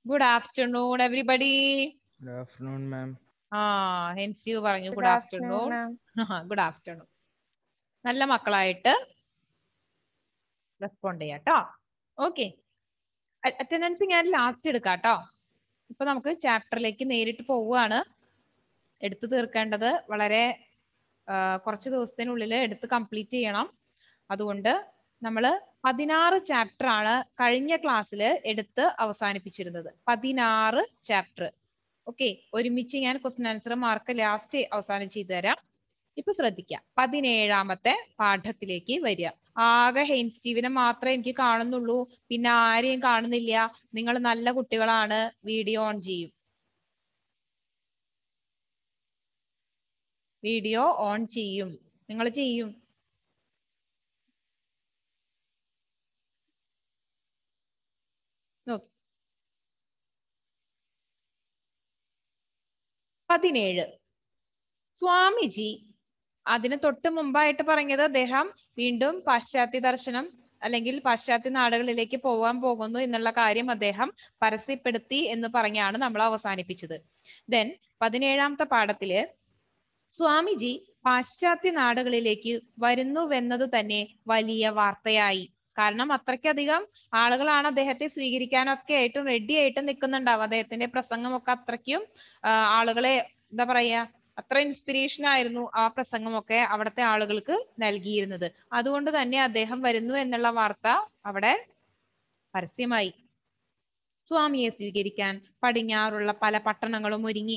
Good afternoon everybody Good afternoon, ma'am. ആ ഹെൻസ്റ്റീവ് പറഞ്ഞു Good good afternoon, afternoon ma'am. Good afternoon നല്ല മക്കളായിട്ട് റെസ്പോണ്ട് ചെയ്യാം കേട്ടോ ഓക്കെ അറ്റൻഡൻസ് ഞാൻ ലാസ്റ്റ് എടുക്കാം കേട്ടോ ഇപ്പൊ നമുക്ക് ചാപ്റ്ററിലേക്ക് നേരിട്ട് പോവുകയാണ് എടുത്തു തീർക്കേണ്ടത് വളരെ ആ, കുറച്ച് ദിവസത്തിനുള്ളിൽ എടുത്ത് കംപ്ലീറ്റ് ചെയ്യണം അതുകൊണ്ട് നമ്മൾ പതിനാറ് ചാപ്റ്റർ ആണ് കഴിഞ്ഞ ക്ലാസ്സിൽ എടുത്ത് അവസാനിപ്പിച്ചിരുന്നത് പതിനാറ് ചാപ്റ്റർ ഓക്കെ ഒരുമിച്ച് ഞാൻ ക്വസ്റ്റ്യൻ ആൻസർ മാർക്ക് ലാസ്റ്റ് അവസാനം ചെയ്തു തരാം ഇപ്പൊ ശ്രദ്ധിക്കാം പതിനേഴാമത്തെ പാഠത്തിലേക്ക് വരിക ആകെ ഹെയിൻ സ്റ്റീവിനെ മാത്രമേ എനിക്ക് കാണുന്നുള്ളൂ പിന്നെ ആരെയും കാണുന്നില്ല നിങ്ങൾ നല്ല കുട്ടികളാണ് വീഡിയോ ഓൺ ചെയ്യും വീഡിയോ ഓൺ ചെയ്യും നിങ്ങൾ ചെയ്യും നോക്ക് പതിനേഴ് സ്വാമിജി അതിന് തൊട്ട് മുമ്പായിട്ട് പറഞ്ഞത് അദ്ദേഹം വീണ്ടും പാശ്ചാത്യ ദർശനം അല്ലെങ്കിൽ പാശ്ചാത്യ നാടുകളിലേക്ക് പോകാൻ പോകുന്നു എന്നുള്ള കാര്യം അദ്ദേഹം പരസ്യപ്പെടുത്തി എന്ന് പറഞ്ഞാണ് നമ്മൾ അവസാനിപ്പിച്ചത് ദെൻ പതിനേഴാമത്തെ പാഠത്തില് സ്വാമിജി പാശ്ചാത്യ നാടുകളിലേക്ക് വരുന്നുവെന്നത് തന്നെ വലിയ വാർത്തയായി കാരണം അത്രയ്ക്കധികം ആളുകളാണ് അദ്ദേഹത്തെ സ്വീകരിക്കാനൊക്കെ ആയിട്ടും റെഡി ആയിട്ട് നിൽക്കുന്നുണ്ടാവും അദ്ദേഹത്തിന്റെ പ്രസംഗമൊക്കെ അത്രയ്ക്കും ആ, ആളുകളെ എന്താ പറയാ അത്ര ഇൻസ്പിറേഷൻ ആയിരുന്നു ആ പ്രസംഗമൊക്കെ അവിടുത്തെ ആളുകൾക്ക് നൽകിയിരുന്നത് അതുകൊണ്ട് തന്നെ അദ്ദേഹം വരുന്നു എന്നുള്ള വാർത്ത അവിടെ പരസ്യമായി സ്വാമിയെ സ്വീകരിക്കാൻ പടിഞ്ഞാറുള്ള പല പട്ടണങ്ങളും ഒരുങ്ങി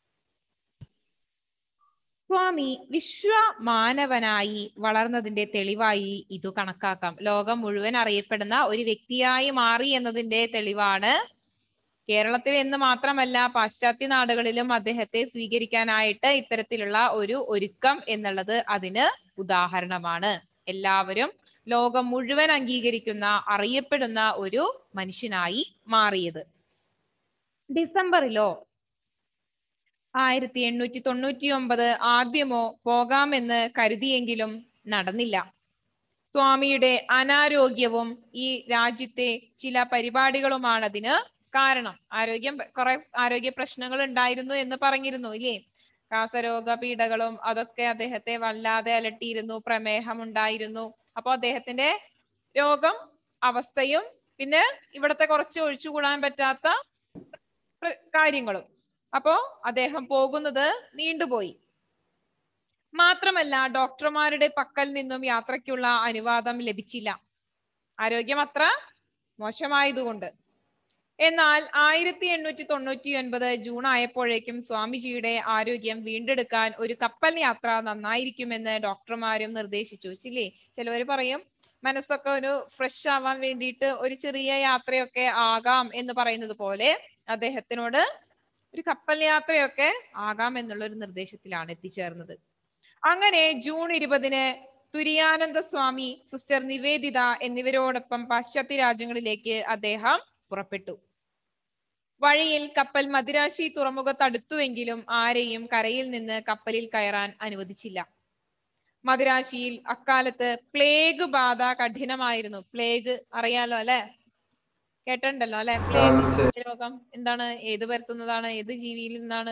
സ്വാമി വിശ്വമാനവനായി വളർന്നതിന്റെ തെളിവായി ഇതു കണക്കാക്കാം ലോകം മുഴുവൻ അറിയപ്പെടുന്ന ഒരു വ്യക്തിയായി മാറി എന്നതിന്റെ തെളിവാണ് കേരളത്തിൽ എന്ന് മാത്രമല്ല പാശ്ചാത്യ നാടുകളിലും അദ്ദേഹത്തെ സ്വീകരിക്കാനായിട്ട് ഇത്തരത്തിലുള്ള ഒരു ഒരുക്കം എന്നുള്ളത് അതിന് ഉദാഹരണമാണ് എല്ലാവരും ലോകം മുഴുവൻ അംഗീകരിക്കുന്ന അറിയപ്പെടുന്ന ഒരു മനുഷ്യനായി മാറിയത് ഡിസംബറിലോ ആയിരത്തി എണ്ണൂറ്റി തൊണ്ണൂറ്റി ഒമ്പത് ആദ്യമോ പോകാമെന്ന് കരുതിയെങ്കിലും നടന്നില്ല സ്വാമിയുടെ അനാരോഗ്യവും ഈ രാജ്യത്തെ ചില പരിപാടികളുമാണ് അതിന് കാരണം ആരോഗ്യം കുറെ ആരോഗ്യ പ്രശ്നങ്ങൾ ഉണ്ടായിരുന്നു എന്ന് പറഞ്ഞിരുന്നു ഇല്ലേ രാസരോഗ പീഡകളും അതൊക്കെ അദ്ദേഹത്തെ വല്ലാതെ അലട്ടിയിരുന്നു പ്രമേഹം ഉണ്ടായിരുന്നു അപ്പൊ അദ്ദേഹത്തിന്റെ രോഗം അവസ്ഥയും പിന്നെ ഇവിടത്തെ കുറച്ച് ഒഴിച്ചുകൂടാൻ പറ്റാത്ത പ്ര- കാര്യങ്ങളും അപ്പോ അദ്ദേഹം പോകുന്നത് നീണ്ടുപോയി മാത്രമല്ല ഡോക്ടർമാരുടെ പക്കൽ നിന്നും യാത്രയ്ക്കുള്ള അനുവാദം ലഭിച്ചില്ല ആരോഗ്യം അത്ര മോശമായതുകൊണ്ട് എന്നാൽ ആയിരത്തി എണ്ണൂറ്റി തൊണ്ണൂറ്റി ഒൻപത് ജൂൺ ആയപ്പോഴേക്കും സ്വാമിജിയുടെ ആരോഗ്യം വീണ്ടെടുക്കാൻ ഒരു കപ്പൽ യാത്ര നന്നായിരിക്കുമെന്ന് ഡോക്ടർമാരും നിർദ്ദേശിച്ചു ഇല്ലേ ചിലവർ പറയും മനസ്സൊക്കെ ഒരു ഫ്രഷ് ആവാൻ വേണ്ടിയിട്ട് ഒരു ചെറിയ യാത്രയൊക്കെ ആകാം എന്ന് പറയുന്നത് പോലെ അദ്ദേഹത്തിനോട് ഒരു കപ്പൽ യാത്രയൊക്കെ ആകാം എന്നുള്ള ഒരു നിർദ്ദേശത്തിലാണ് എത്തിച്ചേർന്നത് അങ്ങനെ ജൂൺ ഇരുപതിന് തുരിയാനന്ദ സ്വാമി സിസ്റ്റർ നിവേദിത എന്നിവരോടൊപ്പം പാശ്ചാത്യ രാജ്യങ്ങളിലേക്ക് അദ്ദേഹം പുറപ്പെട്ടു വഴിയിൽ കപ്പൽ മദിരാശി തുറമുഖത്ത് അടുത്തുവെങ്കിലും ആരെയും കരയിൽ നിന്ന് കപ്പലിൽ കയറാൻ അനുവദിച്ചില്ല മദിരാശിയിൽ അക്കാലത്ത് പ്ലേഗ് ബാധ കഠിനമായിരുന്നു പ്ലേഗ് അറിയാലോ അല്ലെ കേട്ടിട്ടുണ്ടല്ലോ അല്ലെ പ്ലേഗ് രോഗം എന്താണ് ഏത് പരത്തുന്നതാണ് ഏത് ജീവിയിൽ നിന്നാണ്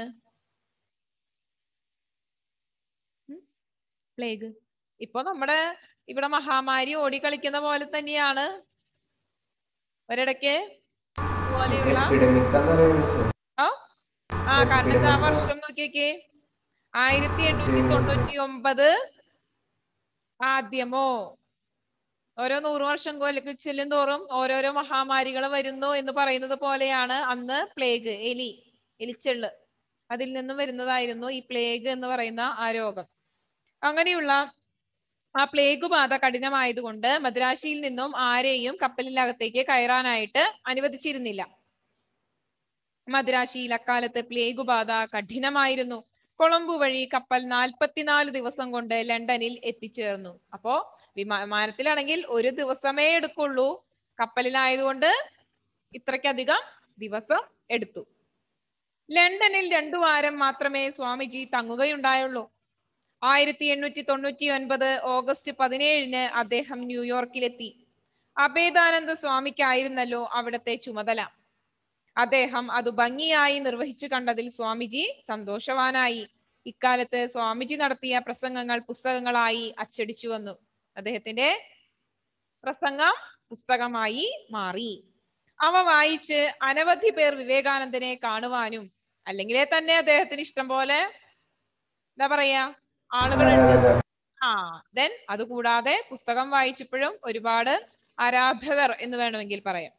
പ്ലേഗ് ഇപ്പൊ നമ്മുടെ ഇവിടെ മഹാമാരി ഓടിക്കളിക്കുന്ന പോലെ തന്നെയാണ് ഒരിടയ്ക്ക് പോലെയുള്ള ആ ആ കാരണം ആ വർഷം നോക്കിയേക്കേ ആയിരത്തി എണ്ണൂറ്റി തൊണ്ണൂറ്റി ഒമ്പത് ആദ്യമോ ഓരോ നൂറ് വർഷം കൊല്ലക്ക് ചെല്ലും തോറും ഓരോരോ മഹാമാരികൾ വരുന്നു എന്ന് പറയുന്നത് പോലെയാണ് അന്ന് പ്ലേഗ് എലി എലിച്ചെള്ള് അതിൽ നിന്നും വരുന്നതായിരുന്നു ഈ പ്ലേഗ് എന്ന് പറയുന്ന ആ രോഗം അങ്ങനെയുള്ള ആ പ്ലേഗ് ബാധ കഠിനമായതുകൊണ്ട് മദ്രാശിയിൽ നിന്നും ആരെയും കപ്പലിനകത്തേക്ക് കയറാനായിട്ട് അനുവദിച്ചിരുന്നില്ല മദ്രാശിയിൽ അക്കാലത്ത് പ്ലേഗ് ബാധ കഠിനമായിരുന്നു കൊളംബു വഴി കപ്പൽ നാൽപ്പത്തിനാല് ദിവസം കൊണ്ട് ലണ്ടനിൽ എത്തിച്ചേർന്നു അപ്പോ വിമാ- വിമാനത്തിലാണെങ്കിൽ ഒരു ദിവസമേ എടുക്കുള്ളൂ കപ്പലിലായതുകൊണ്ട് ഇത്രയ്ക്കധികം ദിവസം എടുത്തു ലണ്ടനിൽ രണ്ടു വാരം മാത്രമേ സ്വാമിജി തങ്ങുകയുണ്ടായുള്ളൂ ആയിരത്തി എണ്ണൂറ്റി തൊണ്ണൂറ്റി ഒൻപത് ഓഗസ്റ്റ് പതിനേഴിന് അദ്ദേഹം ന്യൂയോർക്കിലെത്തി അഭേദാനന്ദ സ്വാമിക്കായിരുന്നല്ലോ അവിടത്തെ ചുമതല അദ്ദേഹം അത് ഭംഗിയായി നിർവഹിച്ചു കണ്ടതിൽ സ്വാമിജി സന്തോഷവാനായി ഇക്കാലത്ത് സ്വാമിജി നടത്തിയ പ്രസംഗങ്ങൾ പുസ്തകങ്ങളായി അച്ചടിച്ചു വന്നു അദ്ദേഹത്തിന്റെ പ്രസംഗം പുസ്തകമായി മാറി അവ വായിച്ച് അനവധി പേർ വിവേകാനന്ദനെ കാണുവാനും അല്ലെങ്കിലേ തന്നെ അദ്ദേഹത്തിന് ഇഷ്ടം പോലെ എന്താ പറയാ ആളുകളുണ്ട് ആ ദെൻ അതുകൂടാതെ പുസ്തകം വായിച്ചപ്പോഴും ഒരുപാട് ആരാധകർ എന്ന് വേണമെങ്കിൽ പറയാം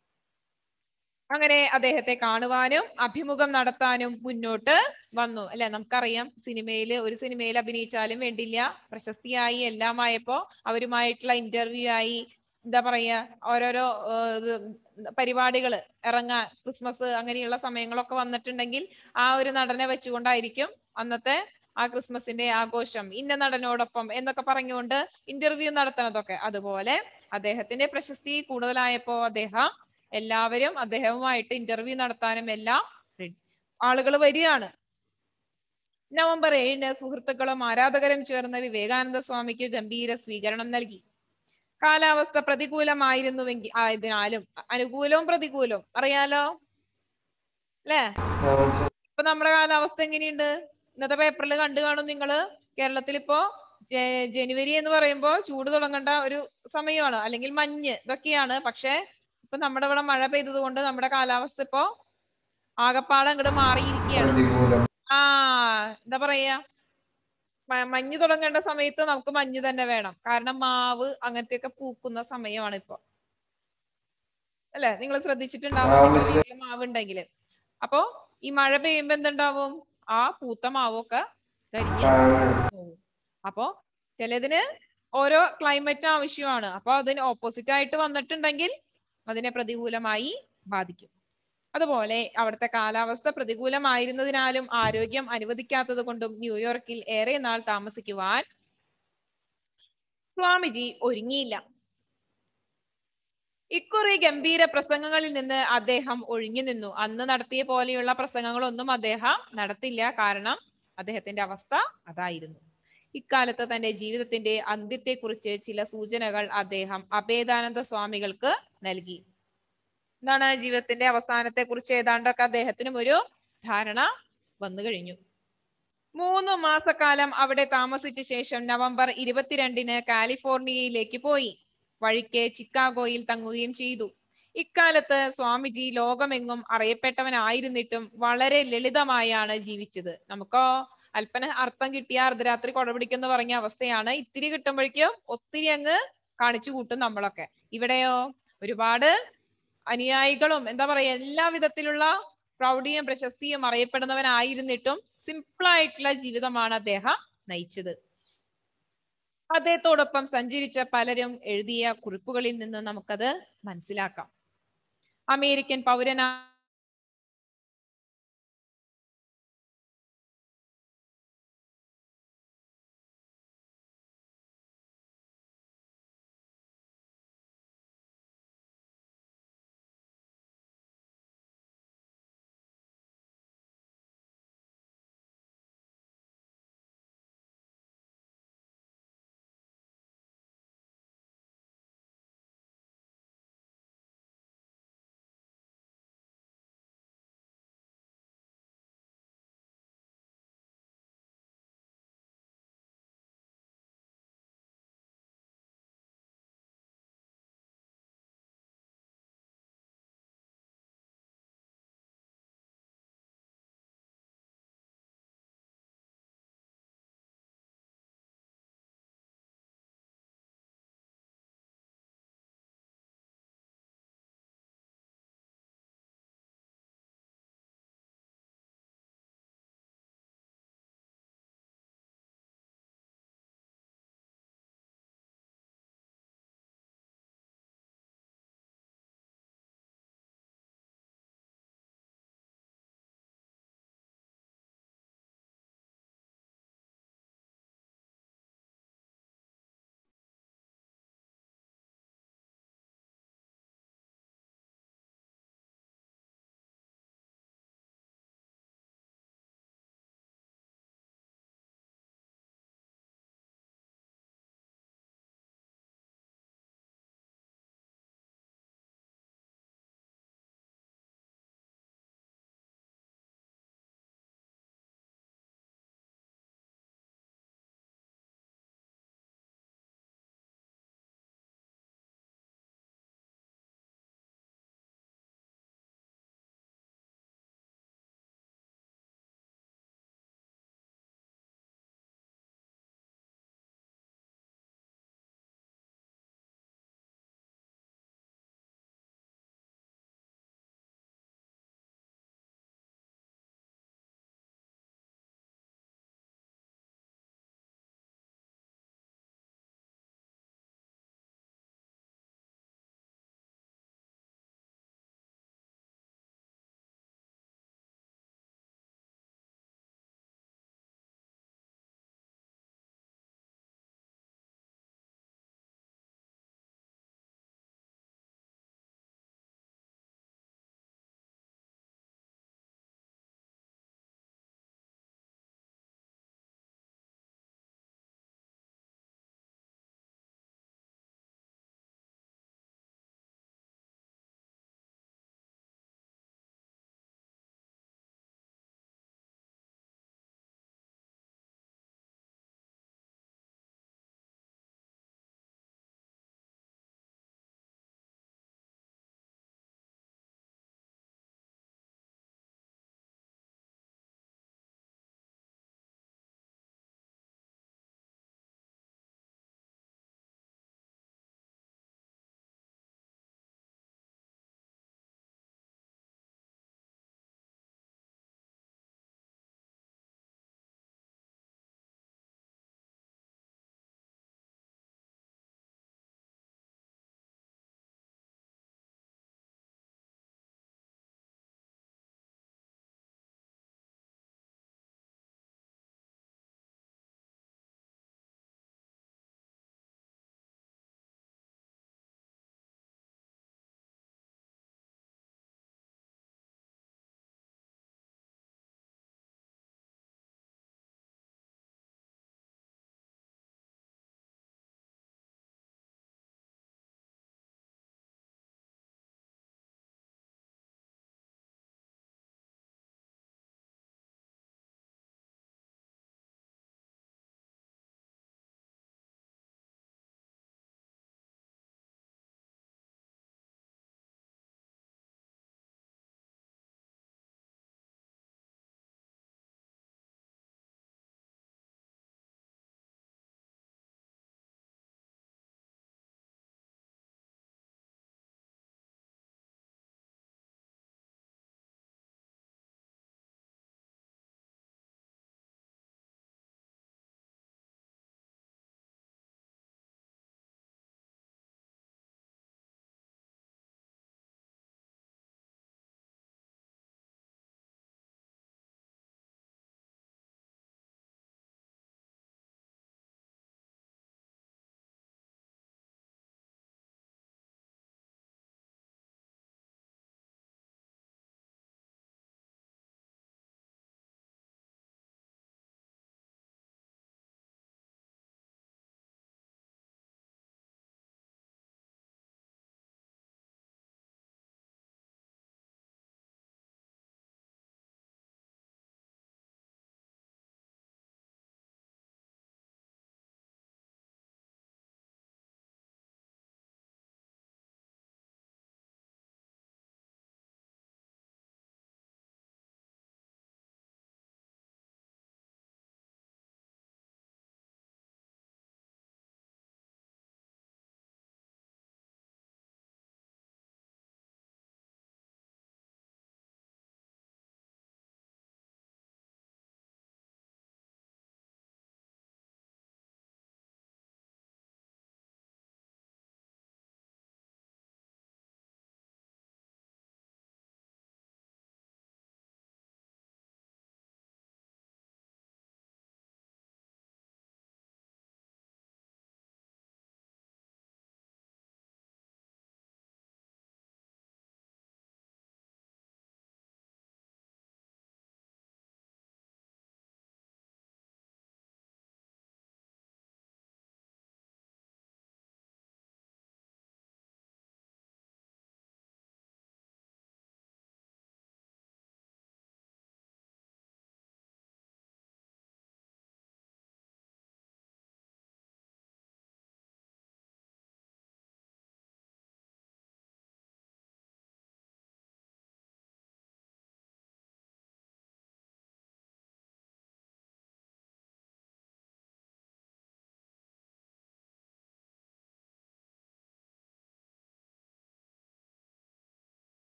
അങ്ങനെ അദ്ദേഹത്തെ കാണുവാനും അഭിമുഖം നടത്താനും മുന്നോട്ട് വന്നു അല്ലെ നമുക്കറിയാം സിനിമയിൽ ഒരു സിനിമയിൽ അഭിനയിച്ചാലും വേണ്ടില്ല പ്രശസ്തിയായി എല്ലാമായപ്പോ അവരുമായിട്ടുള്ള ഇന്റർവ്യൂ ആയി എന്താ പറയാ ഓരോരോ പരിപാടികൾ ഇറങ്ങാൻ ക്രിസ്മസ് അങ്ങനെയുള്ള സമയങ്ങളൊക്കെ വന്നിട്ടുണ്ടെങ്കിൽ ആ ഒരു നടനെ വെച്ചുകൊണ്ടായിരിക്കും അന്നത്തെ ആ ക്രിസ്മസിന്റെ ആഘോഷം ഇന്ന നടനോടൊപ്പം എന്നൊക്കെ പറഞ്ഞുകൊണ്ട് ഇന്റർവ്യൂ നടത്തണതൊക്കെ അതുപോലെ അദ്ദേഹത്തിന്റെ പ്രശസ്തി കൂടുതലായപ്പോ അദ്ദേഹം എല്ലാവരും അദ്ദേഹവുമായിട്ട് ഇന്റർവ്യൂ നടത്താനും എല്ലാം ആളുകൾ വരികയാണ് നവംബർ ഏഴിന് സുഹൃത്തുക്കളും ആരാധകരും ചേർന്ന് വിവേകാനന്ദ സ്വാമിക്ക് ഗംഭീര സ്വീകരണം നൽകി കാലാവസ്ഥ പ്രതികൂലമായിരുന്നുവെങ്കിൽ ആയതിനാലും അനുകൂലവും പ്രതികൂലവും അറിയാലോ അല്ലേ ഇപ്പൊ നമ്മുടെ കാലാവസ്ഥ എങ്ങനെയുണ്ട് ഇന്നത്തെ പേപ്പറിൽ കണ്ടു കാണും നിങ്ങള് കേരളത്തിൽ ഇപ്പോ ജനുവരി എന്ന് പറയുമ്പോൾ ചൂട് തുടങ്ങേണ്ട ഒരു സമയമാണ് അല്ലെങ്കിൽ മഞ്ഞ് ഇതൊക്കെയാണ് പക്ഷെ ഇപ്പൊ നമ്മുടെ ഇവിടെ മഴ പെയ്തത് കൊണ്ട് നമ്മുടെ കാലാവസ്ഥ ഇപ്പോ ആകപ്പാടെ അങ്ങോട്ട് മാറിയിരിക്കുകയാണ് ആ എന്താ പറയാ മഞ്ഞ് തുടങ്ങേണ്ട സമയത്ത് നമുക്ക് മഞ്ഞ് തന്നെ വേണം കാരണം മാവ് അങ്ങനത്തെയൊക്കെ പൂക്കുന്ന സമയമാണ് ഇപ്പൊ അല്ലെ നിങ്ങൾ ശ്രദ്ധിച്ചിട്ടുണ്ടാവും മാവ് ഉണ്ടെങ്കിൽ അപ്പോ ഈ മഴ പെയ്യുമ്പോ എന്തുണ്ടാവും ആ പൂത്ത മാവൊക്കെ കരിഞ്ഞ് പോവും അപ്പോ ചിലതിന് ഓരോ ക്ലൈമറ്റ് ആവശ്യമാണ് അപ്പൊ അതിന് ഓപ്പോസിറ്റ് ആയിട്ട് വന്നിട്ടുണ്ടെങ്കിൽ അതിനെ പ്രതികൂലമായി ബാധിക്കും അതുപോലെ അവിടുത്തെ കാലാവസ്ഥ പ്രതികൂലമായിരുന്നതിനാലും ആരോഗ്യം അനുവദിക്കാത്തത് കൊണ്ടും ന്യൂയോർക്കിൽ ഏറെ നാൾ താമസിക്കുവാൻ സ്വാമിജി ഒരുങ്ങിയില്ല ഇക്കുറി ഗംഭീര പ്രസംഗങ്ങളിൽ നിന്ന് അദ്ദേഹം ഒഴിഞ്ഞു നിന്നു അന്ന് നടത്തിയ പോലെയുള്ള പ്രസംഗങ്ങളൊന്നും അദ്ദേഹം നടത്തില്ല കാരണം അദ്ദേഹത്തിന്റെ അവസ്ഥ അതായിരുന്നു ഇക്കാലത്ത് തന്റെ ജീവിതത്തിന്റെ അന്ത്യത്തെക്കുറിച്ച് ചില സൂചനകൾ അദ്ദേഹം അഭേദാനന്ദ സ്വാമികൾക്ക് നൽകി എന്താണ് ജീവിതത്തിന്റെ അവസാനത്തെ കുറിച്ച് ഏതാണ്ടൊക്കെ അദ്ദേഹത്തിനും ഒരു ധാരണ വന്നു കഴിഞ്ഞു മൂന്ന് മാസക്കാലം അവിടെ താമസിച്ച ശേഷം നവംബർ ഇരുപത്തിരണ്ടിന് കാലിഫോർണിയയിലേക്ക് പോയി വഴിക്ക് ചിക്കാഗോയിൽ തങ്ങുകയും ചെയ്തു ഇക്കാലത്ത് സ്വാമിജി ലോകമെങ്ങും അറിയപ്പെട്ടവനായിരുന്നിട്ടും വളരെ ലളിതമായാണ് ജീവിച്ചത് നമുക്കോ അല്പന അർത്ഥം കിട്ടിയ അർദ്ധരാത്രി കൊടപിടിക്കെന്ന് പറഞ്ഞ അവസ്ഥയാണ് ഇത്തിരി കിട്ടുമ്പോഴേക്കും ഒത്തിരി അങ്ങ് കാണിച്ചു കൂട്ടും നമ്മളൊക്കെ ഇവിടെയോ ഒരുപാട് അനുയായികളും എന്താ പറയാ എല്ലാ വിധത്തിലുള്ള പ്രൗഢിയും പ്രശസ്തിയും അറിയപ്പെടുന്നവനായിരുന്നിട്ടും സിമ്പിൾ ആയിട്ടുള്ള ജീവിതമാണ് അദ്ദേഹം നയിച്ചത് അദ്ദേഹത്തോടൊപ്പം സഞ്ചരിച്ച പലരും എഴുതിയ കുറിപ്പുകളിൽ നിന്ന് നമുക്കത് മനസ്സിലാക്കാം അമേരിക്കൻ പൗരനാ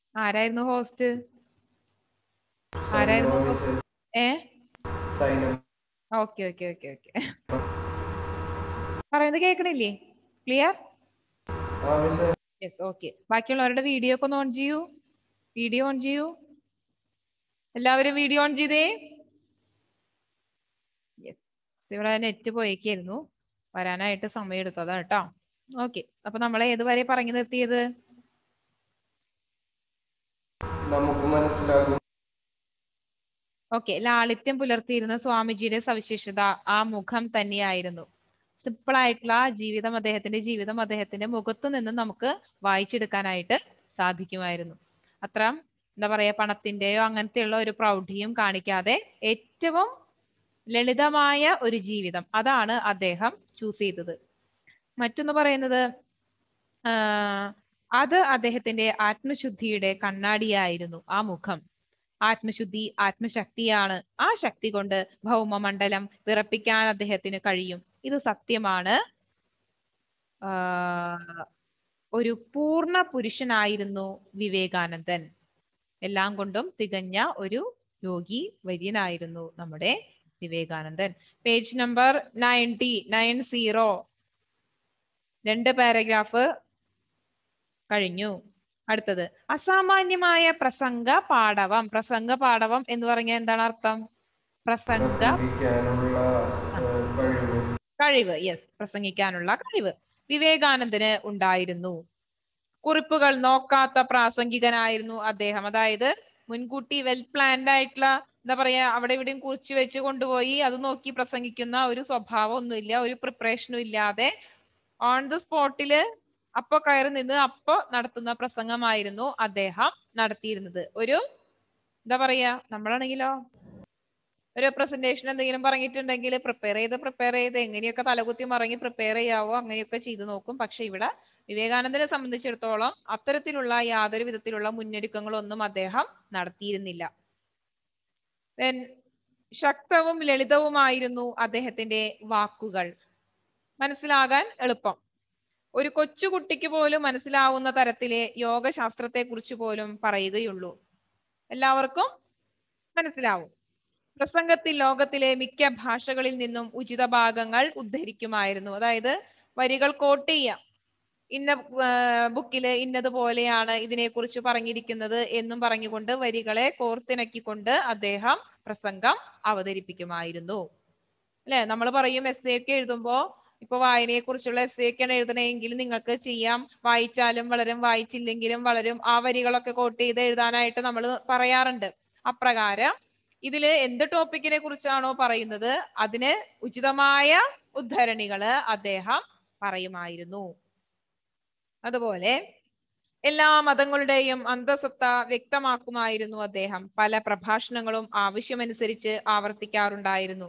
ആരായിരുന്നു ഹോസ്റ്റ് ആരായിരുന്നു host? ഏ സൈനം ഓക്കെ ഓക്കെ ഓക്കെ ഓക്കെ പറയുന്നത് കേൾക്കണില്ലേ ക്ലിയർ ആ മിസ് യെസ് ഓക്കെ ബാക്കിയുള്ളവരുടെ വീഡിയോ ഒക്കെ ഒന്ന് ഓൺ ചെയ്യൂ വീഡിയോ ഓൺ ചെയ്യൂ എല്ലാവരും വീഡിയോ ഓൺ ചെയ്തേ യെസ് ഇവിടെ നെറ്റ് പോയേക്കായിരുന്നു വരാനായിട്ട് സമയം എടുത്തതാ കേട്ടോ ഓക്കെ അപ്പൊ നമ്മൾ ഏതുവരെ പറഞ്ഞു നിർത്തിയത് നമുക്ക് മനസ്സിലാകും ഓക്കെ ലാളിത്യം പുലർത്തിയിരുന്ന സ്വാമിജിയുടെ സവിശേഷത ആ മുഖം തന്നെയായിരുന്നു സിമ്പിൾ ആയിട്ടുള്ള ആ ജീവിതം അദ്ദേഹത്തിന്റെ ജീവിതം അദ്ദേഹത്തിന്റെ മുഖത്തു നിന്നും നമുക്ക് വായിച്ചെടുക്കാനായിട്ട് സാധിക്കുമായിരുന്നു അത്ര എന്താ പറയാ പണത്തിന്റെയോ അങ്ങനത്തെയുള്ള ഒരു പ്രൗഢിയും കാണിക്കാതെ ഏറ്റവും ലളിതമായ ഒരു ജീവിതം അതാണ് അദ്ദേഹം ചൂസ് ചെയ്തത് മറ്റൊന്ന് പറയുന്നത് ആ, അത് അദ്ദേഹത്തിന്റെ ആത്മശുദ്ധിയുടെ കണ്ണാടിയായിരുന്നു ആ മുഖം ആത്മശുദ്ധി ആത്മശക്തിയാണ് ആ ശക്തി കൊണ്ട് ഭൗമമണ്ഡലം വിറപ്പിക്കാൻ അദ്ദേഹത്തിന് കഴിയും ഇത് സത്യമാണ് ആ, ഒരു പൂർണ്ണ പുരുഷനായിരുന്നു വിവേകാനന്ദൻ എല്ലാം കൊണ്ടും തികഞ്ഞ ഒരു യോഗി വര്യനായിരുന്നു നമ്മുടെ Vivekanandan page number ninety nine zero രണ്ട് പാരഗ്രാഫ് കഴിഞ്ഞു അടുത്തത് അസാമാന്യമായ പ്രസംഗ പാടവം പ്രസംഗ പാടവം എന്ന് പറഞ്ഞാൽ എന്താണ് അർത്ഥം പ്രസംഗ പ്രസംഗിക്കാനുള്ള ഏഹ്, കഴിവ് കഴിവ് യെസ് പ്രസംഗിക്കാനുള്ള കഴിവ് വിവേകാനന്ദന് ഉണ്ടായിരുന്നു കുറിപ്പുകൾ നോക്കാത്ത പ്രാസംഗികനായിരുന്നു അദ്ദേഹം അതായത് മുൻകൂട്ടി വെൽ പ്ലാൻഡ് ആയിട്ടുള്ള എന്താ പറയാ അവിടെ ഇവിടെയും കുറിച്ച് വെച്ച് കൊണ്ടുപോയി അത് നോക്കി പ്രസംഗിക്കുന്ന ഒരു സ്വഭാവം ഒന്നുമില്ല ഒരു പ്രിപ്പറേഷനും ഇല്ലാതെ ഓൺ ദ സ്പോട്ടില് അപ്പൊ കയറി നിന്ന് അപ്പൊ നടത്തുന്ന പ്രസംഗമായിരുന്നു അദ്ദേഹം നടത്തിയിരുന്നത് ഒരു എന്താ പറയാ നമ്മളാണെങ്കിലോ ഒരു പ്രസന്റേഷൻ എന്തെങ്കിലും പറഞ്ഞിട്ടുണ്ടെങ്കിൽ പ്രിപ്പയർ ചെയ്ത് പ്രിപ്പയർ ചെയ്ത് എങ്ങനെയൊക്കെ തലകുത്തി മറങ്ങി പ്രിപ്പയർ ചെയ്യാവോ അങ്ങനെയൊക്കെ ചെയ്തു നോക്കും പക്ഷെ ഇവിടെ വിവേകാനന്ദനെ സംബന്ധിച്ചിടത്തോളം അത്തരത്തിലുള്ള യാതൊരു വിധത്തിലുള്ള മുന്നൊരുക്കങ്ങളൊന്നും അദ്ദേഹം നടത്തിയിരുന്നില്ല Then ശക്തവും ലളിതവുമായിരുന്നു അദ്ദേഹത്തിന്റെ വാക്കുകൾ മനസ്സിലാകാൻ എളുപ്പം ഒരു കൊച്ചുകുട്ടിക്ക് പോലും മനസ്സിലാവുന്ന തരത്തിലെ യോഗശാസ്ത്രത്തെ കുറിച്ച് പോലും പറയുകയുള്ളൂ എല്ലാവർക്കും മനസ്സിലാവും പ്രസംഗത്തിൽ ലോകത്തിലെ മിക്ക ഭാഷകളിൽ നിന്നും ഉചിത ഭാഗങ്ങൾ ഉദ്ധരിക്കുമായിരുന്നു അതായത് വരികൾ കോട്ട് ചെയ്യാം ഇന്ന ബുക്കില് ഇന്നതുപോലെയാണ് ഇതിനെക്കുറിച്ച് പറഞ്ഞിരിക്കുന്നത് എന്നും പറഞ്ഞുകൊണ്ട് വരികളെ കോർത്തിണക്കിക്കൊണ്ട് അദ്ദേഹം പ്രസംഗം അവതരിപ്പിക്കുമായിരുന്നു അല്ലെ നമ്മൾ പറയും എസ് എ ഒക്കെ എഴുതുമ്പോ ഇപ്പൊ വായനയെ കുറിച്ചുള്ള എസ് എ ഒക്കെയാണ് എഴുതണമെങ്കിൽ നിങ്ങൾക്ക് ചെയ്യാം വായിച്ചാലും വളരും വായിച്ചില്ലെങ്കിലും വളരും ആ വരികളൊക്കെ കോട്ട് ചെയ്ത് എഴുതാനായിട്ട് നമ്മൾ പറയാറുണ്ട് അപ്രകാരം ഇതില് എന്ത് ടോപ്പിക്കിനെ കുറിച്ചാണോ പറയുന്നത് അതിന് ഉചിതമായ ഉദ്ധരണികള് അദ്ദേഹം പറയുമായിരുന്നു അതുപോലെ എല്ലാ മതങ്ങളുടെയും അന്തസത്ത വ്യക്തമാക്കുമായിരുന്നു അദ്ദേഹം പല പ്രഭാഷണങ്ങളും ആവശ്യമനുസരിച്ച് ആവർത്തിക്കാറുണ്ടായിരുന്നു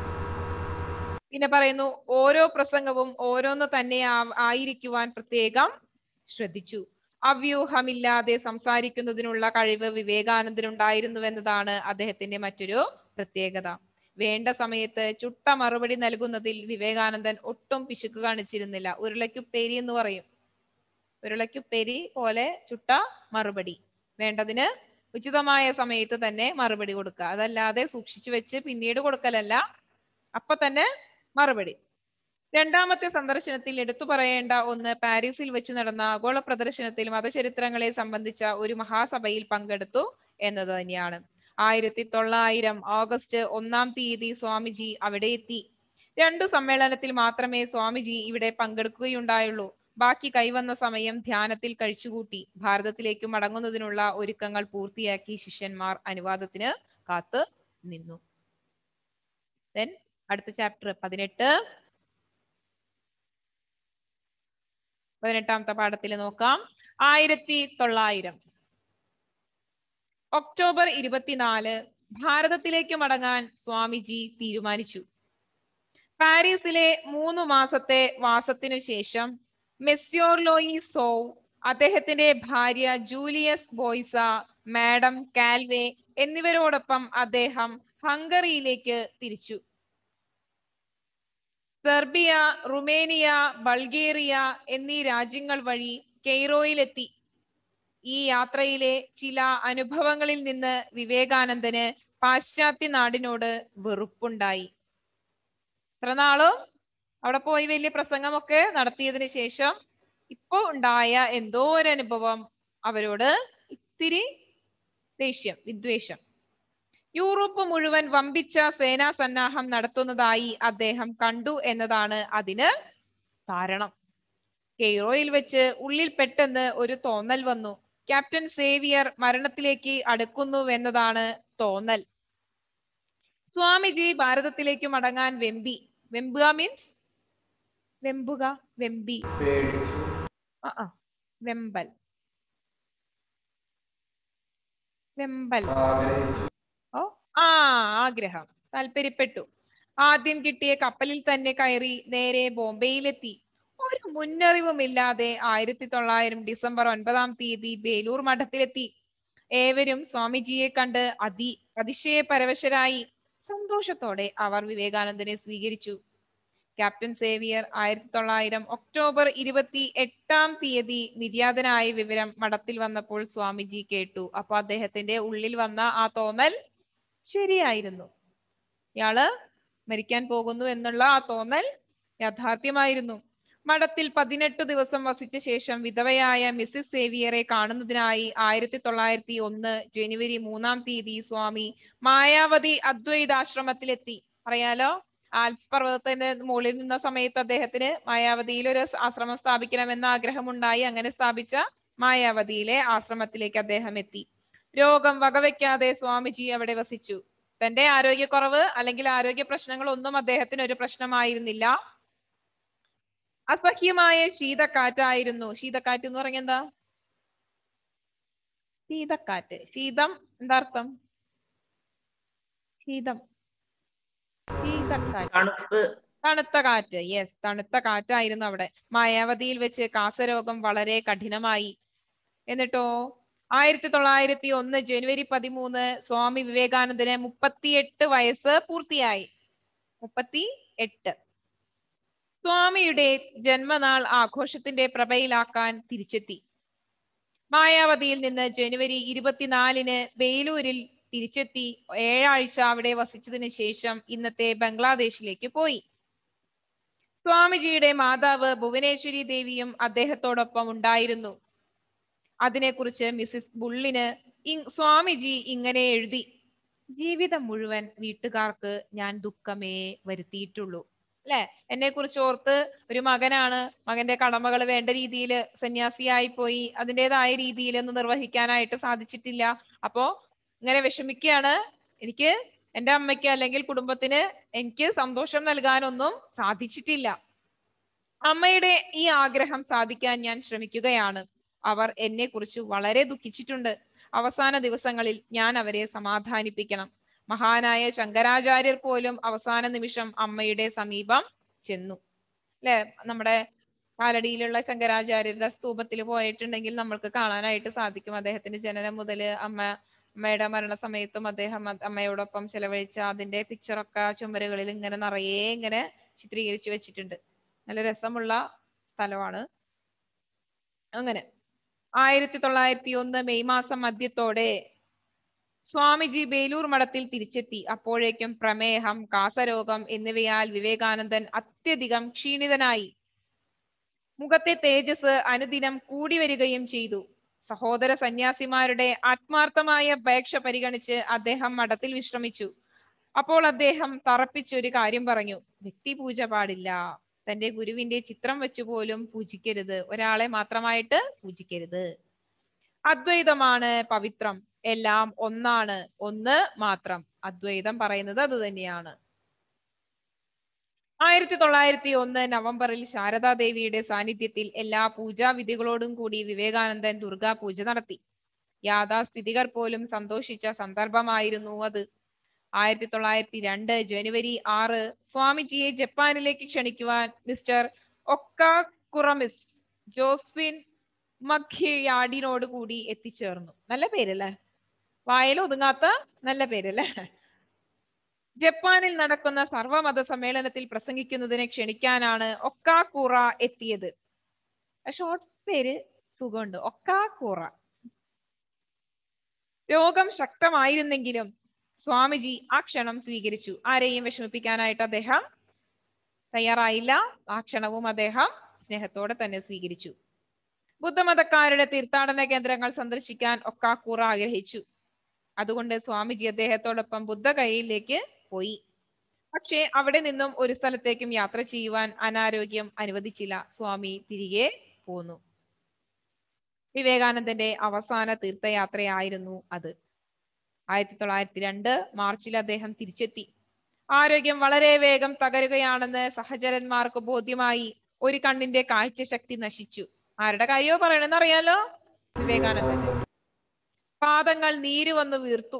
പിന്നെ പറയുന്നു ഓരോ പ്രസംഗവും ഓരോന്ന് തന്നെ ആ- ആയിരിക്കുവാൻ പ്രത്യേകം ശ്രദ്ധിച്ചു അവ്യൂഹമില്ലാതെ സംസാരിക്കുന്നതിനുള്ള കഴിവ് വിവേകാനന്ദനുണ്ടായിരുന്നുവെന്നതാണ് അദ്ദേഹത്തിന്റെ മറ്റൊരു പ്രത്യേകത വേണ്ട സമയത്ത് ചുട്ട മറുപടി നൽകുന്നതിൽ വിവേകാനന്ദൻ ഒട്ടും പിശുക്ക് കാണിച്ചിരുന്നില്ല ഉരുളയ്ക്കുപ്പേരി എന്ന് പറയും ഉരുളയ്ക്കുപ്പേരി പോലെ ചുട്ട മറുപടി വേണ്ടതിന് ഉചിതമായ സമയത്ത് തന്നെ മറുപടി കൊടുക്കുക അതല്ലാതെ സൂക്ഷിച്ചു വെച്ച് പിന്നീട് കൊടുക്കലല്ല അപ്പൊ തന്നെ മറുപടി രണ്ടാമത്തെ സന്ദർശനത്തിൽ എടുത്തു പറയേണ്ട ഒന്ന് പാരീസിൽ വെച്ച് നടന്ന ആഗോള പ്രദർശനത്തിൽ മതചരിത്രങ്ങളെ സംബന്ധിച്ച ഒരു മഹാസഭയിൽ പങ്കെടുത്തു എന്നത് തന്നെയാണ് ആയിരത്തി തൊള്ളായിരം ഓഗസ്റ്റ് ഒന്നാം തീയതി സ്വാമിജി അവിടെ എത്തി രണ്ടു സമ്മേളനത്തിൽ മാത്രമേ സ്വാമിജി ഇവിടെ പങ്കെടുക്കുകയുണ്ടായുള്ളൂ ബാക്കി കൈവന്ന സമയം ധ്യാനത്തിൽ കഴിച്ചുകൂട്ടി ഭാരതത്തിലേക്ക് മടങ്ങുന്നതിനുള്ള ഒരുക്കങ്ങൾ പൂർത്തിയാക്കി ശിഷ്യന്മാർ അനുവാദത്തിന് കാത്ത് നിന്നു ദെൻ അടുത്ത ചാപ്റ്റർ പതിനെട്ട് പതിനെട്ടാമത്തെ പാഠത്തിൽ നോക്കാം ആയിരത്തി തൊള്ളായിരം ഒക്ടോബർ ഇരുപത്തിനാല് ഭാരതത്തിലേക്ക് മടങ്ങാൻ സ്വാമിജി തീരുമാനിച്ചു പാരീസിലെ മൂന്ന് മാസത്തെ വാസത്തിനു ശേഷം മെസ്യോർ ലോയി സോ അദ്ദേഹത്തിന്റെ ഭാര്യ ജൂലിയസ് ബോയ്സ മാഡം കാൽവേ എന്നിവരോടൊപ്പം അദ്ദേഹം ഹംഗറിയിലേക്ക് തിരിച്ചു സെർബിയ റുമേനിയ ബൾഗേറിയ എന്നീ രാജ്യങ്ങൾ വഴി കെയ്റോയിലെത്തി ഈ യാത്രയിലെ ചില അനുഭവങ്ങളിൽ നിന്ന് വിവേകാനന്ദന് പാശ്ചാത്യ നാടിനോട് വെറുപ്പുണ്ടായി ഇത്ര നാളും അവിടെ പോയി വലിയ പ്രസംഗമൊക്കെ നടത്തിയതിന് ശേഷം ഇപ്പൊ ഉണ്ടായ എന്തോ ഒരു അനുഭവം അവരോട് ഇത്തിരി ദേഷ്യം വിദ്വേഷം യൂറോപ്പ് മുഴുവൻ വമ്പിച്ച സേനാ സന്നാഹം നടത്തുന്നതായി അദ്ദേഹം കണ്ടു എന്നതാണ് അതിന് കാരണം കെയ്റോയിൽ വെച്ച് ഉള്ളിൽ പെട്ടെന്ന് ഒരു തോന്നൽ വന്നു ക്യാപ്റ്റൻ സേവിയർ മരണത്തിലേക്ക് അടുക്കുന്നുവെന്നതാണ് തോന്നൽ സ്വാമിജി ഭാരതത്തിലേക്ക് മടങ്ങാൻ വെമ്പി വെമ്പുക മീൻസ് വെമ്പുക വെമ്പി പേടിച്ചു ആ ആ വെമ്പൽ വെമ്പൽ ആഗ്രഹിച്ചു ഓ ആ ആഗ്രഹം താല്പര്യപ്പെട്ടു ആദ്യം കിട്ടിയ കപ്പലിൽ തന്നെ കയറി നേരെ ബോംബെയിലെത്തി ഒരു മുന്നറിവുമില്ലാതെ ആയിരത്തി തൊള്ളായിരം ഡിസംബർ ഒൻപതാം തീയതി ബേലൂർ മഠത്തിലെത്തി ഏവരും സ്വാമിജിയെ കണ്ട് അതി അതിശയ പരവശരായി സന്തോഷത്തോടെ അവർ വിവേകാനന്ദനെ സ്വീകരിച്ചു ക്യാപ്റ്റൻ സേവിയർ ആയിരത്തി തൊള്ളായിരം ഒക്ടോബർ ഇരുപത്തി എട്ടാം തീയതി നിര്യാതനായ വിവരം മഠത്തിൽ വന്നപ്പോൾ സ്വാമിജി കേട്ടു അപ്പൊ അദ്ദേഹത്തിന്റെ ഉള്ളിൽ വന്ന ആ തോന്നൽ ശരിയായിരുന്നു ഇയാള് മരിക്കാൻ പോകുന്നു എന്നുള്ള ആ തോന്നൽ യാഥാർത്ഥ്യമായിരുന്നു മഠത്തിൽ പതിനെട്ട് ദിവസം വസിച്ച ശേഷം വിധവയായ മിസ്സിസ് സേവിയറെ കാണുന്നതിനായി ആയിരത്തി തൊള്ളായിരത്തി ഒന്ന് ജനുവരി മൂന്നാം തീയതി സ്വാമി മായാവതി അദ്വൈതാശ്രമത്തിലെത്തി അറിയാലോ ആൽപ്സ് പർവ്വതത്തിന്റെ മുകളിൽ നിന്ന സമയത്ത് അദ്ദേഹത്തിന് മായാവതിയിൽ ഒരു ആശ്രമം സ്ഥാപിക്കണമെന്ന ആഗ്രഹമുണ്ടായി അങ്ങനെ സ്ഥാപിച്ച മായാവതിയിലെ ആശ്രമത്തിലേക്ക് അദ്ദേഹം എത്തി രോഗം വകവെക്കാതെ സ്വാമിജി അവിടെ വസിച്ചു തന്റെ ആരോഗ്യക്കുറവ് അല്ലെങ്കിൽ ആരോഗ്യ പ്രശ്നങ്ങൾ ഒന്നും അദ്ദേഹത്തിന് ഒരു പ്രശ്നമായിരുന്നില്ല അസഹ്യമായ ശീതക്കാറ്റായിരുന്നു ശീതക്കാറ്റ് എന്ന് പറഞ്ഞ എന്താ ശീതക്കാറ്റ് ശീതം എന്താ അർത്ഥം ശീതം ശീതക്കാറ്റ് തണുപ്പ് തണുത്ത കാറ്റ് യെസ് തണുത്ത കാറ്റായിരുന്നു അവിടെ മായാവതിയിൽ വെച്ച് കാസരോഗം വളരെ കഠിനമായി എന്നിട്ടോ ആയിരത്തി തൊള്ളായിരത്തി ഒന്ന് ജനുവരി പതിമൂന്ന് സ്വാമി വിവേകാനന്ദന് മുപ്പത്തിയെട്ട് വയസ്സ് പൂർത്തിയായി മുപ്പത്തി എട്ട് സ്വാമിയുടെ ജന്മനാൾ ആഘോഷത്തിന്റെ പ്രഭയിലാക്കാൻ തിരിച്ചെത്തി മായാവതിയിൽ നിന്ന് ജനുവരി ഇരുപത്തിനാലിന് ബെയ്ലൂരിൽ തിരിച്ചെത്തി ഏഴാഴ്ച അവിടെ വസിച്ചതിന് ശേഷം ഇന്നത്തെ ബംഗ്ലാദേശിലേക്ക് പോയി സ്വാമിജിയുടെ മാതാവ് ഭുവനേശ്വരി ദേവിയും അദ്ദേഹത്തോടൊപ്പം ഉണ്ടായിരുന്നു അതിനെക്കുറിച്ച് മിസ്സിസ് ബുള്ളിന് ഇ- സ്വാമിജി ഇങ്ങനെ എഴുതി ജീവിതം മുഴുവൻ വീട്ടുകാർക്ക് ഞാൻ ദുഃഖമേ വരുത്തിയിട്ടുള്ളൂ അല്ലെ എന്നെ കുറിച്ച് ഓർത്ത് ഒരു മകനാണ് മകന്റെ കടമകൾ വേണ്ട രീതിയിൽ സന്യാസിയായി പോയി അതിൻ്റെതായ രീതിയിൽ ഒന്ന് നിർവഹിക്കാനായിട്ട് സാധിച്ചിട്ടില്ല അപ്പോ ഇങ്ങനെ വിഷമിക്കുകയാണ് എനിക്ക് എൻ്റെ അമ്മയ്ക്ക് അല്ലെങ്കിൽ കുടുംബത്തിന് എനിക്ക് സന്തോഷം നൽകാനൊന്നും സാധിച്ചിട്ടില്ല അമ്മയുടെ ഈ ആഗ്രഹം സാധിക്കാൻ ഞാൻ ശ്രമിക്കുകയാണ് അവർ എന്നെ കുറിച്ച് വളരെ ദുഃഖിച്ചിട്ടുണ്ട് അവസാന ദിവസങ്ങളിൽ ഞാൻ അവരെ സമാധാനിപ്പിക്കണം മഹാനായ ശങ്കരാചാര്യർ പോലും അവസാന നിമിഷം അമ്മയുടെ സമീപം ചെന്നു അല്ലെ നമ്മുടെ കാലടിയിലുള്ള ശങ്കരാചാര്യരുടെ സ്തൂപത്തിൽ പോയിട്ടുണ്ടെങ്കിൽ നമ്മൾക്ക് കാണാനായിട്ട് സാധിക്കും അദ്ദേഹത്തിന്റെ ജനനം മുതൽ അമ്മ അമ്മയുടെ മരണസമയത്തും അദ്ദേഹം അത് അമ്മയോടൊപ്പം ചെലവഴിച്ച അതിന്റെ പിക്ചറൊക്കെ ചുമരുകളിൽ ഇങ്ങനെ നിറയെ ഇങ്ങനെ ചിത്രീകരിച്ചു വെച്ചിട്ടുണ്ട് നല്ല രസമുള്ള സ്ഥലമാണ് അങ്ങനെ ആയിരത്തി തൊള്ളായിരത്തി ഒന്ന് മെയ് മാസം മധ്യത്തോടെ സ്വാമിജി ബേലൂർ മഠത്തിൽ തിരിച്ചെത്തി അപ്പോഴേക്കും പ്രമേഹം കാസരോഗം എന്നിവയാൽ വിവേകാനന്ദൻ അത്യധികം ക്ഷീണിതനായി മുഖത്തെ തേജസ് അനുദിനം കൂടി വരികയും ചെയ്തു സഹോദര സന്യാസിമാരുടെ ആത്മാർത്ഥമായ അപേക്ഷ പരിഗണിച്ച് അദ്ദേഹം മഠത്തിൽ വിശ്രമിച്ചു അപ്പോൾ അദ്ദേഹം തറപ്പിച്ചൊരു കാര്യം പറഞ്ഞു വ്യക്തിപൂജ പാടില്ല തന്റെ ഗുരുവിന്റെ ചിത്രം വെച്ചു പോലും പൂജിക്കരുത് ഒരാളെ മാത്രമായിട്ട് പൂജിക്കരുത് അദ്വൈതമാണ് പവിത്രം എല്ലാം ഒന്നാണ് ഒന്ന് മാത്രം അദ്വൈതം പറയുന്നത് അത് തന്നെയാണ് ആയിരത്തി തൊള്ളായിരത്തി ഒന്ന് നവംബറിൽ ശാരദാദേവിയുടെ സാന്നിധ്യത്തിൽ എല്ലാ പൂജാവിധികളോടും കൂടി വിവേകാനന്ദൻ ദുർഗാ പൂജ നടത്തി യാഥാസ്ഥിതികർ പോലും സന്തോഷിച്ച സന്ദർഭമായിരുന്നു അത് ആയിരത്തി തൊള്ളായിരത്തി രണ്ട് ജനുവരി ആറ് സ്വാമിജിയെ ജപ്പാനിലേക്ക് ക്ഷണിക്കുവാൻ മിസ്റ്റർ ഒക്കാകുറമിസ് ജോസ്ഫിൻ മഖ്യാഡിനോട് കൂടി എത്തിച്ചേർന്നു നല്ല പേരല്ലേ വായിൽ ഒതുങ്ങാത്ത നല്ല പേരല്ലേ ജപ്പാനിൽ നടക്കുന്ന സർവമത സമ്മേളനത്തിൽ പ്രസംഗിക്കുന്നതിനെ ക്ഷണിക്കാനാണ് ഒക്കാക്കൂറ എത്തിയത് ഷോർട്ട് പേര് സുഖമുണ്ട് ഒക്കാക്കൂറ രോഗം ശക്തമായിരുന്നെങ്കിലും സ്വാമിജി ആ ക്ഷണം സ്വീകരിച്ചു ആരെയും വിഷമിപ്പിക്കാനായിട്ട് അദ്ദേഹം തയ്യാറായില്ല ആ ക്ഷണവും അദ്ദേഹം സ്നേഹത്തോടെ തന്നെ സ്വീകരിച്ചു ബുദ്ധമതക്കാരുടെ തീർത്ഥാടന കേന്ദ്രങ്ങൾ സന്ദർശിക്കാൻ ഒക്കാക്കൂർ ആഗ്രഹിച്ചു അതുകൊണ്ട് സ്വാമിജി അദ്ദേഹത്തോടൊപ്പം ബുദ്ധഗയയിലേക്ക് പോയി പക്ഷേ അവിടെ നിന്നും ഒരു സ്ഥലത്തേക്കും യാത്ര ചെയ്യുവാൻ അനാരോഗ്യം അനുവദിച്ചില്ല സ്വാമി തിരികെ പോന്നു വിവേകാനന്ദന്റെ അവസാന തീർത്ഥയാത്രയായിരുന്നു അത് ആയിരത്തി തൊള്ളായിരത്തി രണ്ട് മാർച്ചിൽ അദ്ദേഹം തിരിച്ചെത്തി ആരോഗ്യം വളരെ വേഗം തകരുകയാണെന്ന് സഹചരന്മാർക്ക് ബോധ്യമായി ഒരു കണ്ണിന്റെ കാഴ്ചശക്തി നശിച്ചു ആരുടെ കാര്യമോ പറയണെന്ന് അറിയാലോ വിവേകാനന്ദന്റെ പാദങ്ങൾ നീര് വന്നു വീർത്തു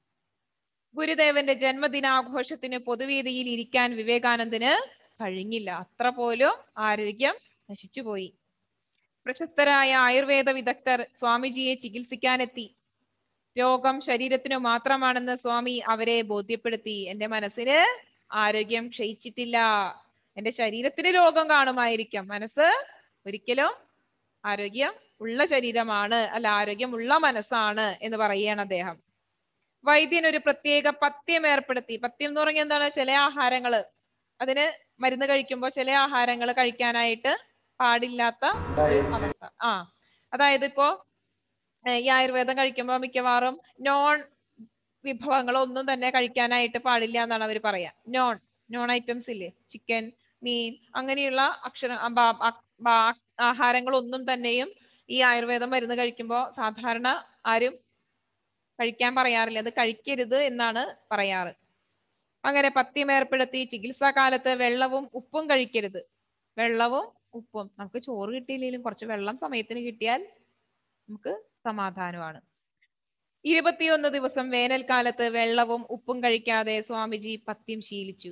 ഗുരുദേവന്റെ ജന്മദിനാഘോഷത്തിന് പൊതുവേദിയിൽ ഇരിക്കാൻ വിവേകാനന്ദന് കഴിഞ്ഞില്ല അത്ര പോലും ആരോഗ്യം നശിച്ചുപോയി പ്രശസ്തരായ ആയുർവേദ വിദഗ്ധർ സ്വാമിജിയെ ചികിത്സിക്കാനെത്തി രോഗം ശരീരത്തിനു മാത്രമാണെന്ന് സ്വാമി അവരെ ബോധ്യപ്പെടുത്തി എന്റെ മനസ്സിന് ആരോഗ്യം ക്ഷയിച്ചിട്ടില്ല എന്റെ ശരീരത്തിന് രോഗം കാണുമായിരിക്കാം മനസ്സ് ഒരിക്കലും ആരോഗ്യം ഉള്ള ശരീരമാണ് അല്ല ആരോഗ്യമുള്ള മനസ്സാണ് എന്ന് പറയുകയാണ് അദ്ദേഹം വൈദ്യൻ ഒരു പ്രത്യേക പഥ്യം ഏർപ്പെടുത്തി പഥ്യം എന്ന് പറഞ്ഞാൽ എന്താണ് ചില ആഹാരങ്ങള് അതിന് മരുന്ന് കഴിക്കുമ്പോൾ ചില ആഹാരങ്ങൾ കഴിക്കാനായിട്ട് പാടില്ലാത്ത ഒരു ഡയറ്റ് അവസ്ഥ ആ അതായത് ഇപ്പോ ഏഹ് ഈ ആയുർവേദം കഴിക്കുമ്പോൾ മിക്കവാറും നോൺ വിഭവങ്ങളൊന്നും തന്നെ കഴിക്കാനായിട്ട് പാടില്ല എന്നാണ് അവർ പറയാ നോൺ നോൺ ഐറ്റംസ് ഇല്ലേ ചിക്കൻ മീൻ അങ്ങനെയുള്ള അക്ഷര ആ, ബാ- ആ- ബാ- ആഹാരങ്ങളൊന്നും തന്നെയും ഈ ആയുർവേദം മരുന്ന് കഴിക്കുമ്പോൾ സാധാരണ ആരും കഴിക്കാൻ പറയാറില്ല അത് കഴിക്കരുത് എന്നാണ് പറയാറ് അങ്ങനെ പഥ്യം ഏർപ്പെടുത്തി ചികിത്സാ കാലത്ത് വെള്ളവും ഉപ്പും കഴിക്കരുത് വെള്ളവും ഉപ്പും നമുക്ക് ചോറ് കിട്ടിയില്ലെങ്കിലും കുറച്ച് വെള്ളം സമയത്തിന് കിട്ടിയാൽ നമുക്ക് സമാധാനമാണ് ഇരുപത്തിയൊന്ന് ദിവസം വേനൽക്കാലത്ത് വെള്ളവും ഉപ്പും കഴിക്കാതെ സ്വാമിജി പഥ്യം ശീലിച്ചു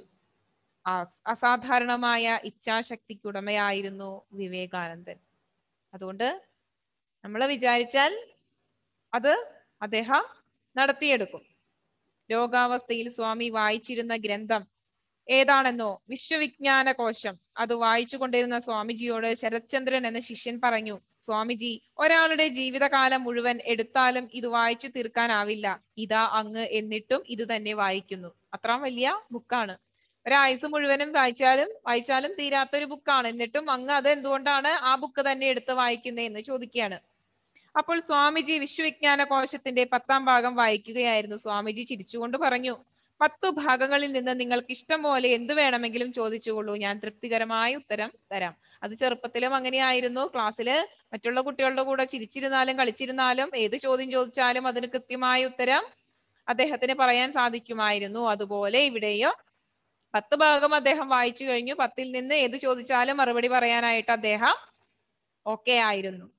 ആ- അസാധാരണമായ ഇച്ഛാശക്തിക്കുടമയായിരുന്നു വിവേകാനന്ദൻ അതുകൊണ്ട് നമ്മൾ വിചാരിച്ചാൽ അത് അദ്ദേഹം നടത്തിയെടുക്കും രോഗാവസ്ഥയിൽ സ്വാമി വായിച്ചിരുന്ന ഗ്രന്ഥം ഏതാണെന്നോ വിശ്വവിജ്ഞാന കോശം അത് വായിച്ചു കൊണ്ടിരുന്ന സ്വാമിജിയോട് ശരത്ചന്ദ്രൻ എന്ന ശിഷ്യൻ പറഞ്ഞു സ്വാമിജി ഒരാളുടെ ജീവിതകാലം മുഴുവൻ എടുത്താലും ഇത് വായിച്ചു തീർക്കാനാവില്ല ഇതാ അങ്ങ് എന്നിട്ടും ഇത് തന്നെ വായിക്കുന്നു അത്ര വലിയ ബുക്കാണ് ഒരായുസ് മുഴുവനും വായിച്ചാലും വായിച്ചാലും തീരാത്തൊരു ബുക്കാണ് എന്നിട്ടും അങ്ങ് അത് എന്തുകൊണ്ടാണ് ആ ബുക്ക് തന്നെ എടുത്ത് വായിക്കുന്നതെന്ന് ചോദിക്കുകയാണ് അപ്പോൾ സ്വാമിജി വിശ്വവിജ്ഞാന കോശത്തിന്റെ പത്താം ഭാഗം വായിക്കുകയായിരുന്നു സ്വാമിജി ചിരിച്ചുകൊണ്ട് പറഞ്ഞു പത്തു ഭാഗങ്ങളിൽ നിന്ന് നിങ്ങൾക്ക് ഇഷ്ടം പോലെ എന്ത് വേണമെങ്കിലും ചോദിച്ചുകൊള്ളൂ ഞാൻ തൃപ്തികരമായ ഉത്തരം തരാം അത് ചെറുപ്പത്തിലും അങ്ങനെയായിരുന്നു ക്ലാസ്സില് മറ്റുള്ള കുട്ടികളുടെ കൂടെ ചിരിച്ചിരുന്നാലും കളിച്ചിരുന്നാലും ഏത് ചോദ്യം ചോദിച്ചാലും അതിന് കൃത്യമായ ഉത്തരം അദ്ദേഹത്തിന് പറയാൻ സാധിക്കുമായിരുന്നു അതുപോലെ ഇവിടെയും പത്ത് ഭാഗം അദ്ദേഹം വായിച്ചു കഴിഞ്ഞു പത്തിൽ നിന്ന് ഏത് ചോദിച്ചാലും മറുപടി പറയാനായിട്ട് അദ്ദേഹം ഓക്കെ ആയിരുന്നു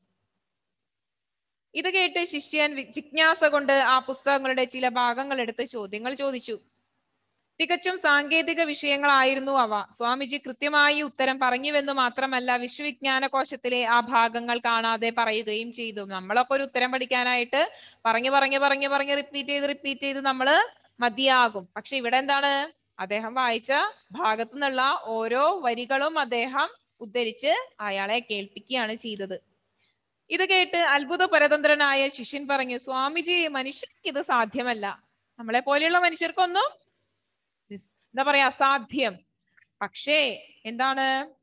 ഇത് കേട്ട് ശിഷ്യൻ വി- ജിജ്ഞാസ കൊണ്ട് ആ പുസ്തകങ്ങളുടെ ചില ഭാഗങ്ങൾ എടുത്ത് ചോദ്യങ്ങൾ ചോദിച്ചു തികച്ചും സാങ്കേതിക വിഷയങ്ങളായിരുന്നു അവ സ്വാമിജി കൃത്യമായി ഉത്തരം പറഞ്ഞുവെന്ന് മാത്രമല്ല വിശ്വവിജ്ഞാന കോശത്തിലെ ആ ഭാഗങ്ങൾ കാണാതെ പറയുകയും ചെയ്തു നമ്മളൊക്കെ ഒരു ഉത്തരം പഠിക്കാനായിട്ട് പറഞ്ഞു പറഞ്ഞു പറഞ്ഞു പറഞ്ഞ് റിപ്പീറ്റ് ചെയ്ത് റിപ്പീറ്റ് ചെയ്ത് നമ്മള് മതിയാകും പക്ഷെ ഇവിടെ എന്താണ് അദ്ദേഹം വായിച്ച ഭാഗത്തു നിന്നുള്ള ഓരോ വരികളും അദ്ദേഹം ഉദ്ധരിച്ച് അയാളെ കേൾപ്പിക്കുകയാണ് ചെയ്തത് ഇത് കേട്ട് അത്ഭുത പരതന്ത്രനായ ശിഷ്യൻ പറഞ്ഞു സ്വാമിജി മനുഷ്യർക്ക് ഇത് സാധ്യമല്ല നമ്മളെ പോലെയുള്ള മനുഷ്യർക്കൊന്നും ഇത് എന്താ പറയാ അസാധ്യം പക്ഷേ എന്താണ്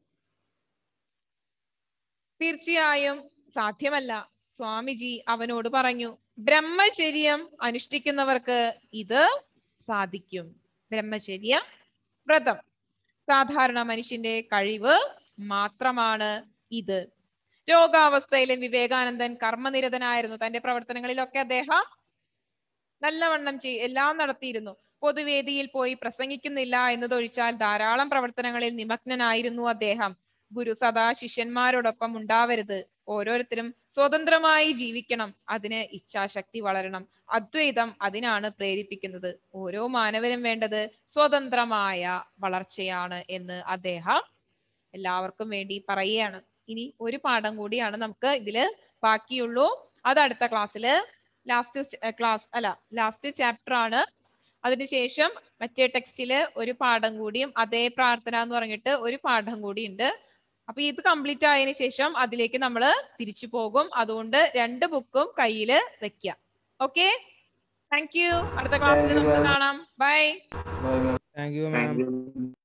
തീർച്ചയായും സാധ്യമല്ല സ്വാമിജി അവനോട് പറഞ്ഞു ബ്രഹ്മചര്യം അനുഷ്ഠിക്കുന്നവർക്ക് ഇത് സാധിക്കും ബ്രഹ്മചര്യ വ്രതം സാധാരണ മനുഷ്യന്റെ കഴിവ് മാത്രമാണ് ഇത് രോഗാവസ്ഥയിലും വിവേകാനന്ദൻ കർമ്മനിരതനായിരുന്നു തന്റെ പ്രവർത്തനങ്ങളിലൊക്കെ അദ്ദേഹം നല്ലവണ്ണം ചെയ് എല്ലാം നടത്തിയിരുന്നു പൊതുവേദിയിൽ പോയി പ്രസംഗിക്കുന്നില്ല എന്നതൊഴിച്ചാൽ ധാരാളം പ്രവർത്തനങ്ങളിൽ നിമഗ്നനായിരുന്നു അദ്ദേഹം ഗുരു സദാ ശിഷ്യന്മാരോടൊപ്പം ഉണ്ടാവരുത് ഓരോരുത്തരും സ്വതന്ത്രമായി ജീവിക്കണം അതിന് ഇച്ഛാശക്തി വളരണം അദ്വൈതം അതിനാണ് പ്രേരിപ്പിക്കുന്നത് ഓരോ മാനവനും വേണ്ടത് സ്വതന്ത്രമായ വളർച്ചയാണ് എന്ന് അദ്ദേഹം എല്ലാവർക്കും വേണ്ടി പറയുകയാണ് ഇനി ഒരു പാഠം കൂടിയാണ് നമുക്ക് ഇതില് ബാക്കിയുള്ളൂ അത് അടുത്ത ക്ലാസ്സിൽ ലാസ്റ്റ് ക്ലാസ് അല്ല ലാസ്റ്റ് ചാപ്റ്റർ ആണ് അതിനുശേഷം മറ്റേ ടെക്സ്റ്റില് ഒരു പാഠം കൂടിയും അതേ പ്രാർത്ഥന എന്ന് പറഞ്ഞിട്ട് ഒരു പാഠം കൂടി ഉണ്ട് അപ്പൊ ഇത് കംപ്ലീറ്റ് ആയതിനു ശേഷം അതിലേക്ക് നമ്മൾ തിരിച്ചു പോകും അതുകൊണ്ട് രണ്ട് ബുക്കും കയ്യിൽ വെക്കുക ഓക്കെ താങ്ക് യു അടുത്ത ക്ലാസ്സിൽ Thank you, നമുക്ക് ma'am. കാണാം bye bye ma'am thank you ma'am thank U